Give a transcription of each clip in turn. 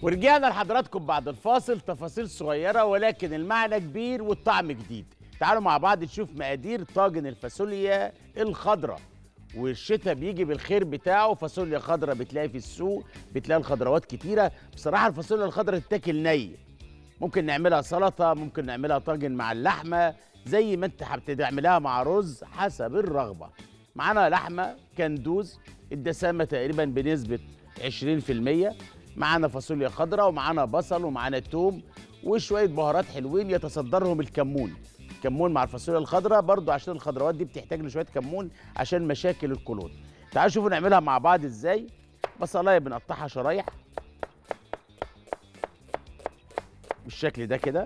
ورجعنا لحضراتكم بعد الفاصل تفاصيل صغيرة ولكن المعنى كبير والطعم جديد تعالوا مع بعض نشوف مقادير طاجن الفاصوليا الخضراء والشتاء بيجي بالخير بتاعه فاصوليا خضراء بتلاقي في السوق بتلاقي الخضروات كتيرة بصراحة الفاصوليا الخضراء تتاكل نية ممكن نعملها سلطة ممكن نعملها طاجن مع اللحمة زي ما انت حابب تعملها مع رز حسب الرغبة معانا لحمة كندوز الدسامة تقريبا بنسبة 20% معانا فاصوليا خضراء ومعانا بصل ومعانا توم وشوية بهارات حلوين يتصدرهم الكمون كمون مع الفاصوليا الخضراء برضو عشان الخضروات دي بتحتاج لشوية كمون عشان مشاكل القولون تعالوا شوفوا نعملها مع بعض ازاي بصلايه بنقطعها شرايح بالشكل ده كده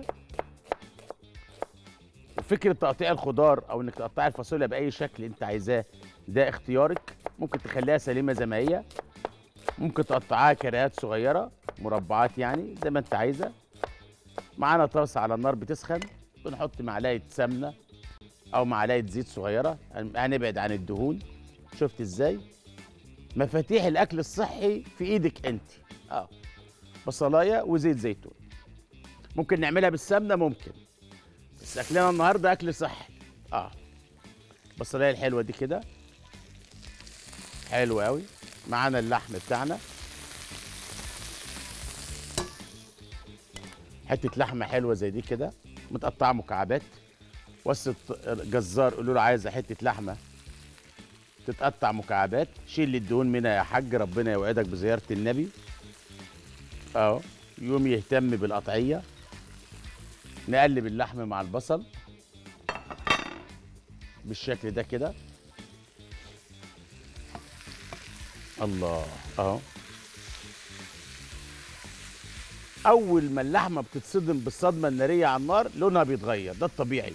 وفكره تقطيع الخضار او انك تقطعي الفاصوليا باي شكل انت عايزاه ده اختيارك ممكن تخليها سليمه زي ما هي ممكن تقطعها كريات صغيره مربعات يعني زي ما انت عايزه معانا طاسه على النار بتسخن بنحط معلقه سمنه او معلقه زيت صغيره هنبعد عن الدهون شفت ازاي مفاتيح الاكل الصحي في ايدك انت اه بصلايه وزيت زيتون ممكن نعملها بالسمنه ممكن بس اكلنا النهارده اكل صحي اه البصلايه الحلوه دي كده حلوه قوي معانا اللحم بتاعنا حته لحمه حلوه زي دي كده متقطعه مكعبات وسط جزار قولوا له عايزه حته لحمه تتقطع مكعبات شيل الدهون منها يا حاج ربنا يوعدك بزياره النبي اهو يوم يهتم بالقطعيه نقلب اللحم مع البصل بالشكل ده كده الله اهو اول ما اللحمه بتتصدم بالصدمه الناريه على النار لونها بيتغير ده الطبيعي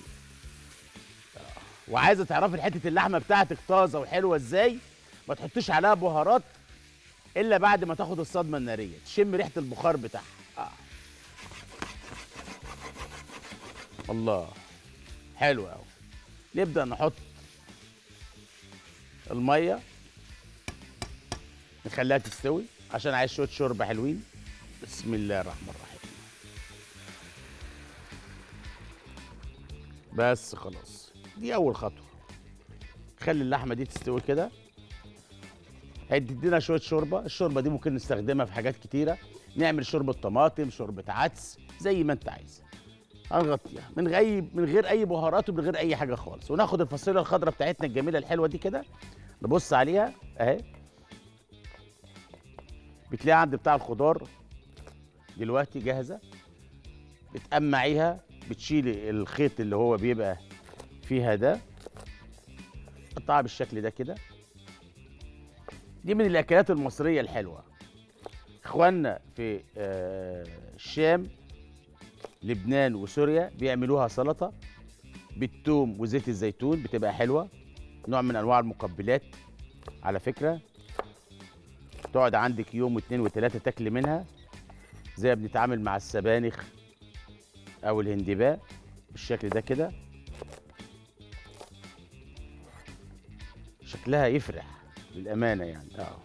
وعايزه تعرفي حته اللحمه بتاعتك طازه وحلوه ازاي ما تحطيش عليها بهارات الا بعد ما تاخد الصدمه الناريه تشم ريحه البخار بتاعها آه. الله حلو قوي نبدا نحط الميه نخليها تستوي عشان عايز شويه شوربه حلوين بسم الله الرحمن الرحيم بس خلاص دي اول خطوه خلي اللحمه دي تستوي كده هتدينا شويه شوربه الشوربه دي ممكن نستخدمها في حاجات كتيره نعمل شوربه طماطم شوربه عدس زي ما انت عايز هنغطيها من غير من غير اي بهارات ومن غير اي حاجه خالص وناخد الفاصوليا الخضراء بتاعتنا الجميله الحلوه دي كده نبص عليها اهي بتلاقي عند بتاع الخضار دلوقتي جاهزه بتقمعيها بتشيلي الخيط اللي هو بيبقى فيها ده قطعها بالشكل ده كده دي من الاكلات المصريه الحلوه اخواننا في آه، الشام لبنان وسوريا بيعملوها سلطه بالثوم وزيت الزيتون بتبقى حلوه نوع من انواع المقبلات على فكره تقعد عندك يوم واثنين وثلاثه تاكلي منها زي ما بنتعامل مع السبانخ او الهندباء بالشكل ده كده شكلها يفرح للامانه يعني اه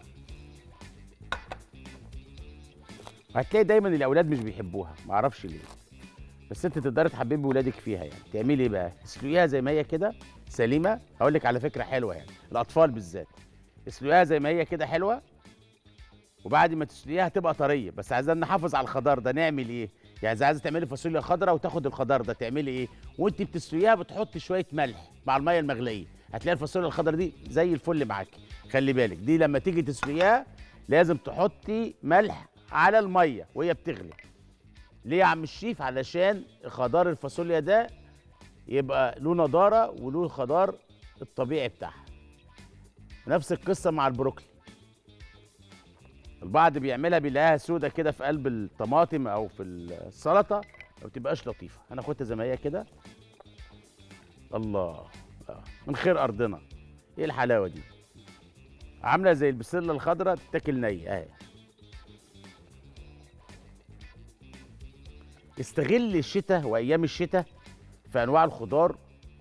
هتلاقي دايما الاولاد مش بيحبوها معرفش ليه بس انت تقدري تحببي ولادك فيها يعني تعملي ايه بقى تسلقيها زي ما هي كده سليمه هقول لك على فكره حلوه يعني الاطفال بالذات اسلقيها زي ما هي كده حلوه وبعد ما تسلقيها هتبقى طريه بس عايزين نحافظ على الخضار ده نعمل ايه يعني اذا عايزه تعملي فاصوليا خضراء وتاخد الخضار ده تعملي ايه وانت بتسلقيها بتحطي شويه ملح مع الميه المغليه هتلاقي الفاصوليا الخضراء دي زي الفل معاكي خلي بالك دي لما تيجي تسلقيها لازم تحطي ملح على الميه وهي بتغلي ليه يا عم الشيف علشان خضار الفاصوليا ده يبقى له نضاره وله الخضار الطبيعي بتاعها نفس القصه مع البروكلي البعض بيعملها بيلاقيها سودة كده في قلب الطماطم او في السلطه ما بتبقاش لطيفه هناخدها زي ما هي كده الله آه. من خير ارضنا ايه الحلاوه دي عامله زي البسله الخضراء تتاكل ني اهي استغل الشتاء وايام الشتاء في انواع الخضار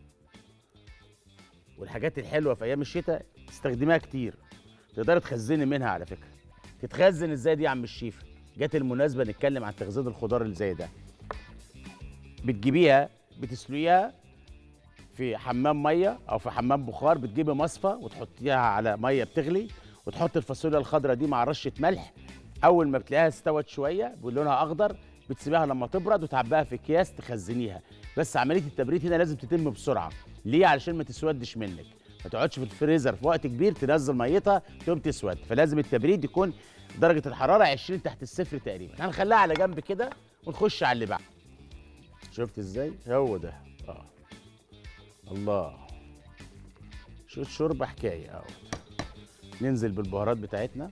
والحاجات الحلوه في ايام الشتاء استخدميها كتير تقدري تخزني منها على فكره تتخزن ازاي دي يا عم الشيف جت المناسبه نتكلم عن تغذيه الخضار اللي زي ده بتجيبيها بتسلقيها في حمام ميه او في حمام بخار بتجيبي مصفى وتحطيها على ميه بتغلي وتحط الفاصوليا الخضراء دي مع رشه ملح اول ما بتلاقيها استوت شويه ولونها اخضر بتسيبيها لما تبرد وتعبيها في اكياس تخزنيها بس عمليه التبريد هنا لازم تتم بسرعه ليه علشان ما تسودش منك ما تقعدش في الفريزر في وقت كبير تنزل ميتها تقوم تسود فلازم التبريد يكون درجه الحراره 20 تحت الصفر تقريبا هنخليها على جنب كده ونخش على اللي بعد شفت ازاي هو ده اه الله شو الشوربه حكايه اهو ننزل بالبهارات بتاعتنا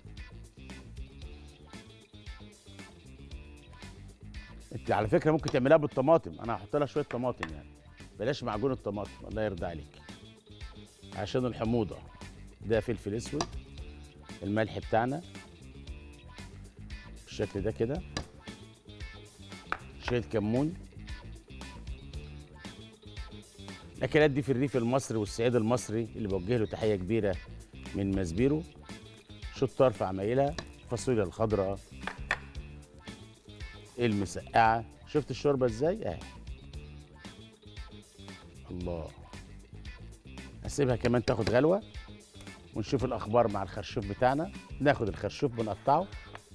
انت على فكره ممكن تعملها بالطماطم انا هحط لها شويه طماطم يعني بلاش معجون الطماطم الله يرضى عليك عشان الحموضه ده فلفل اسود الملح بتاعنا بالشكل ده كده شويه كمون الاكلات دي في الريف المصري والصعيد المصري اللي بوجه له تحيه كبيره من مزبيرو شطار في عمايلها الفاصوليا الخضراء المسقعه شفت الشوربه ازاي اهي الله هسيبها كمان تاخد غلوه ونشوف الاخبار مع الخرشوف بتاعنا ناخد الخرشوف بنقطعه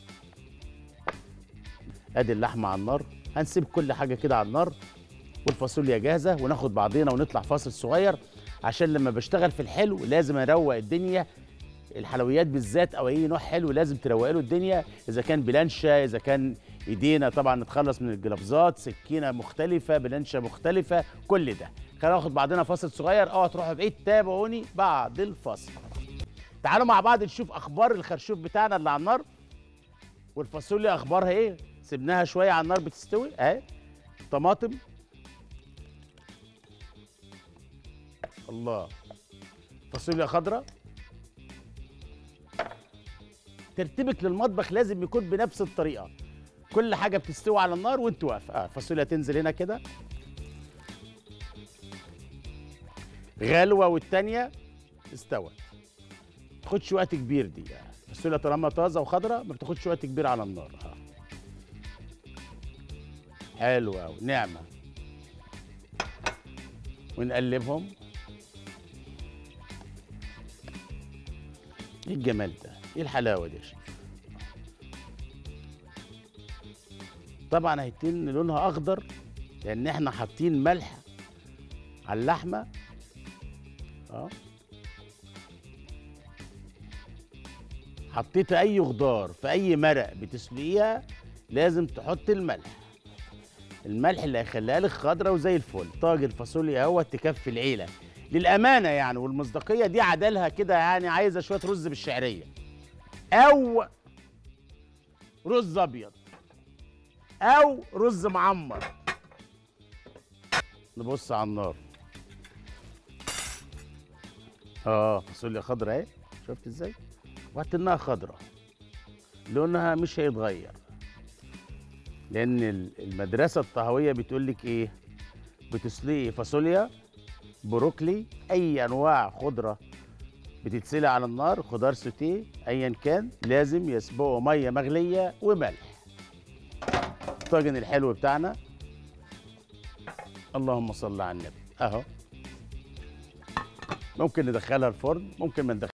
ادي اللحمه على النار هنسيب كل حاجه كده على النار والفاصوليا جاهزه وناخد بعضينا ونطلع فاصل صغير عشان لما بشتغل في الحلو لازم اروق الدنيا الحلويات بالذات او اي نوع حلو لازم تروق له الدنيا اذا كان بلانشا اذا كان ايدينا طبعا نتخلص من الجلافزات سكينه مختلفه بلانشا مختلفه كل ده خلينا ناخد بعضنا فاصل صغير اوعى تروحوا بعيد تابعوني بعد الفاصل تعالوا مع بعض نشوف اخبار الخرشوف بتاعنا اللي على النار والفاصوليا اخبارها ايه سيبناها شويه على النار بتستوي اهي طماطم الله فاصوليا خضراء ترتيبك للمطبخ لازم يكون بنفس الطريقه كل حاجه بتستوي على النار وانت واقف اه الفاصوليا تنزل هنا كده غلوه والتانيه استوت ما تاخدش وقت كبير دي الفاصوليا طالما طازه وخضراء ما بتاخدش وقت كبير على النار اه حلو قوي نعمه ونقلبهم ايه الجمال ده ايه الحلاوه دي يا شيخ طبعا هيتم لونها اخضر لان احنا حاطين ملح على اللحمه اه حطيت اي خضار في اي مرق بتسلقيها لازم تحط الملح الملح اللي هيخليها لك خضرة وزي الفل طاجن فاصوليا اهوت تكفي العيله للامانه يعني والمصداقيه دي عدلها كده يعني عايزه شويه رز بالشعريه او رز ابيض او رز معمر نبص على النار اه فاصوليا خضراء اهي شفت ازاي وهتنها خضراء لونها مش هيتغير لان ال- المدرسه الطهويه بتقول لك ايه بتسلقي فاصوليا بروكلي اي انواع خضره بتتسلق على النار خضار سوتيه ايا كان لازم يسبقوا ميه مغليه وملح الطاجن الحلو بتاعنا اللهم صل على النبي اهو ممكن ندخلها الفرن ممكن ما ندخلها